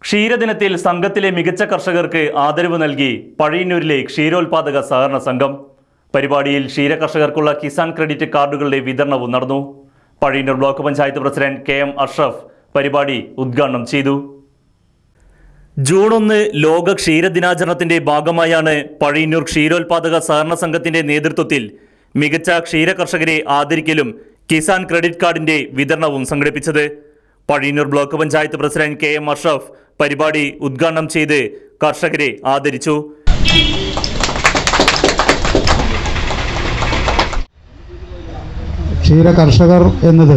ക്ഷീരദിനത്തിൽ സംഘത്തിലെ മികച്ച കർഷകർക്ക് ആദരവ് നൽകി പഴയന്നൂരിലെ ക്ഷീരോത്പാദക സഹകരണ സംഘം പരിപാടിയിൽ ക്ഷീര കർഷകർക്കുള്ള കിസാൻ ക്രെഡിറ്റ് കാർഡുകളുടെ വിതരണവും നടന്നു Pazhayannur block panchayat president K M Ashraf പരിപാടി ഉദ്ഘാടനം ചെയ്തു ജൂൺ ഒന്ന് ലോക ക്ഷീരദിനാചരണത്തിന്റെ ഭാഗമായാണ് പഴയന്നൂർ ക്ഷീരോത്പാദക സഹകരണ സംഘത്തിന്റെ നേതൃത്വത്തിൽ മികച്ച ക്ഷീര കർഷകരെ ആദരിക്കലും കിസാൻ ക്രെഡിറ്റ് കാർഡിന്റെ വിതരണവും സംഘടിപ്പിച്ചത് Pazhayannur block panchayat president K M Ashraf പരിപാടി ഉദ്ഘാടനം ചെയ്ത് കർഷകരെ ആദരിച്ചു ക്ഷീര കർഷകർ എന്നത്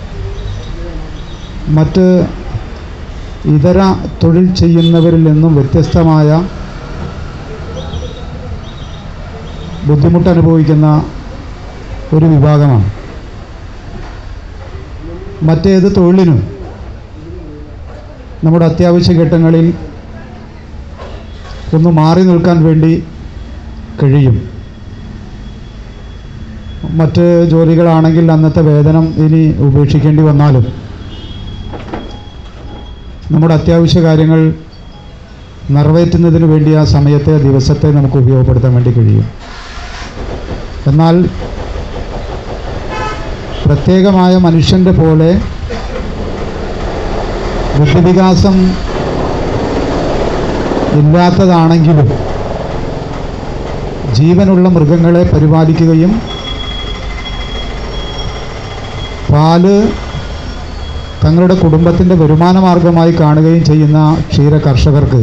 മറ്റ് ഇതര തൊഴിൽ ചെയ്യുന്നവരിൽ നിന്നും വ്യത്യസ്തമായ ബുദ്ധിമുട്ട് അനുഭവിക്കുന്ന ഒരു വിഭാഗമാണ് മറ്റേത് തൊഴിലിനും നമ്മുടെ അത്യാവശ്യ ഘട്ടങ്ങളിൽ ഒന്ന് മാറി നിൽക്കാൻ വേണ്ടി കഴിയും മറ്റ് ജോലികളാണെങ്കിൽ അന്നത്തെ വേതനം ഇനി ഉപേക്ഷിക്കേണ്ടി വന്നാലും നമ്മുടെ അത്യാവശ്യ കാര്യങ്ങൾ നിറവേറ്റുന്നതിന് വേണ്ടി ആ സമയത്തെ ദിവസത്തെ നമുക്ക് ഉപയോഗപ്പെടുത്താൻ വേണ്ടി കഴിയും എന്നാൽ പ്രത്യേകമായ മനുഷ്യൻ്റെ പോലെ ബുദ്ധിവികാസം ഇല്ലാത്തതാണെങ്കിലും ജീവനുള്ള മൃഗങ്ങളെ പരിപാലിക്കുകയും പാല് തങ്ങളുടെ കുടുംബത്തിൻ്റെ വരുമാന മാർഗമായി കാണുകയും ചെയ്യുന്ന ക്ഷീര കർഷകർക്ക്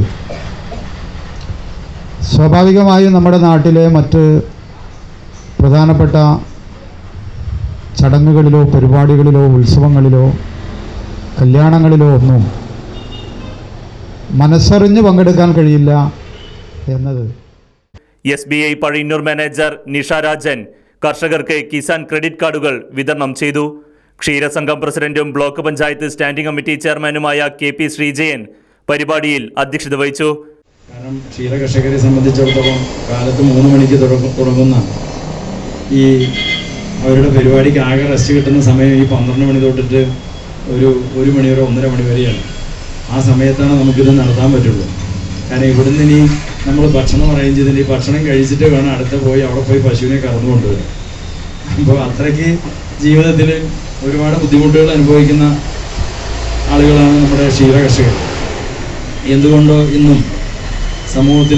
സ്വാഭാവികമായും നമ്മുടെ നാട്ടിലെ മറ്റ് പ്രധാനപ്പെട്ട ചടങ്ങുകളിലോ പരിപാടികളിലോ ഉത്സവങ്ങളിലോ കല്യാണങ്ങളിലോ ഒന്നും മനസ്സറിഞ്ഞ് പങ്കെടുക്കാൻ കഴിയില്ല എന്നത് S B I Pazhayannur manager Nisha Rajan കർഷകർക്ക് കിസാൻ ക്രെഡിറ്റ് കാർഡുകൾ വിതരണം ചെയ്തു ക്ഷീരസംഘം പ്രസിഡന്റും ബ്ലോക്ക് പഞ്ചായത്ത് സ്റ്റാൻഡിംഗ് കമ്മിറ്റി ചെയർമാനുമായ കെ പി ശ്രീജയൻ പരിപാടിയിൽ അധ്യക്ഷത വഹിച്ചു കാരണം ക്ഷീര കർഷകരെ സംബന്ധിച്ചിടത്തോളം കാലത്ത് മൂന്ന് മണിക്ക് തുടങ്ങ- തുടങ്ങുന്ന ഈ അവരുടെ പരിപാടിക്ക് ആകെ റെസ്റ്റ് കിട്ടുന്ന സമയം ഈ പന്ത്രണ്ട് മണി തൊട്ടിട്ട് ഒരു ഒരു മണി വരെ ഒന്നര മണി വരെയാണ് ആ സമയത്താണ് നമുക്കിത് നടത്താൻ പറ്റുള്ളൂ കാരണം ഇവിടുന്ന് ഇനി നമ്മൾ ഭക്ഷണം അറേഞ്ച് ചെയ്തിട്ട് ഈ ഭക്ഷണം കഴിച്ചിട്ട് വേണം അടുത്ത പോയി അവിടെ പോയി പശുവിനെ കറന്നു കൊണ്ടുവരാൻ അപ്പോൾ അത്രയ്ക്ക് ജീവിതത്തിൽ ഒരുപാട് ബുദ്ധിമുട്ടുകൾ അനുഭവിക്കുന്ന ആളുകളാണ് നമ്മുടെ ക്ഷീര കർഷകർ എന്തുകൊണ്ടോ ഇന്നും സമൂഹത്തിൽ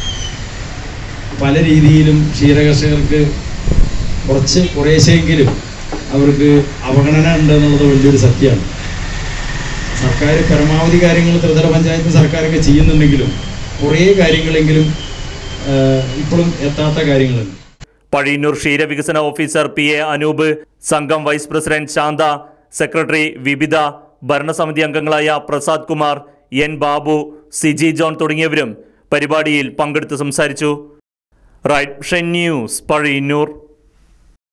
പല രീതിയിലും ക്ഷീരകർഷകർക്ക് കുറച്ച് കുറേശ്ശെങ്കിലും അവർക്ക് അവഗണന ഉണ്ടെന്നുള്ളത് വലിയൊരു സത്യമാണ് സർക്കാർ പരമാവധി കാര്യങ്ങൾ ത്രിതല പഞ്ചായത്ത് സർക്കാരൊക്കെ ചെയ്യുന്നുണ്ടെങ്കിലും കുറേ കാര്യങ്ങളെങ്കിലും ആഹ്, ഇപ്പോഴും എത്താത്ത കാര്യങ്ങളുണ്ട് പഴയന്നൂർ ക്ഷീരവികസന ഓഫീസർ പി എ അനൂപ് സംഘം വൈസ് പ്രസിഡന്റ് ശാന്ത സെക്രട്ടറി വിവിധ ഭരണസമിതി അംഗങ്ങളായ പ്രസാദ് കുമാർ എൻ ബാബു സിജി ജോൺ തുടങ്ങിയവരും പരിപാടിയിൽ പങ്കെടുത്ത് സംസാരിച്ചു റൈറ്റ് ഷൻ ന്യൂസ് പഴയന്നൂർ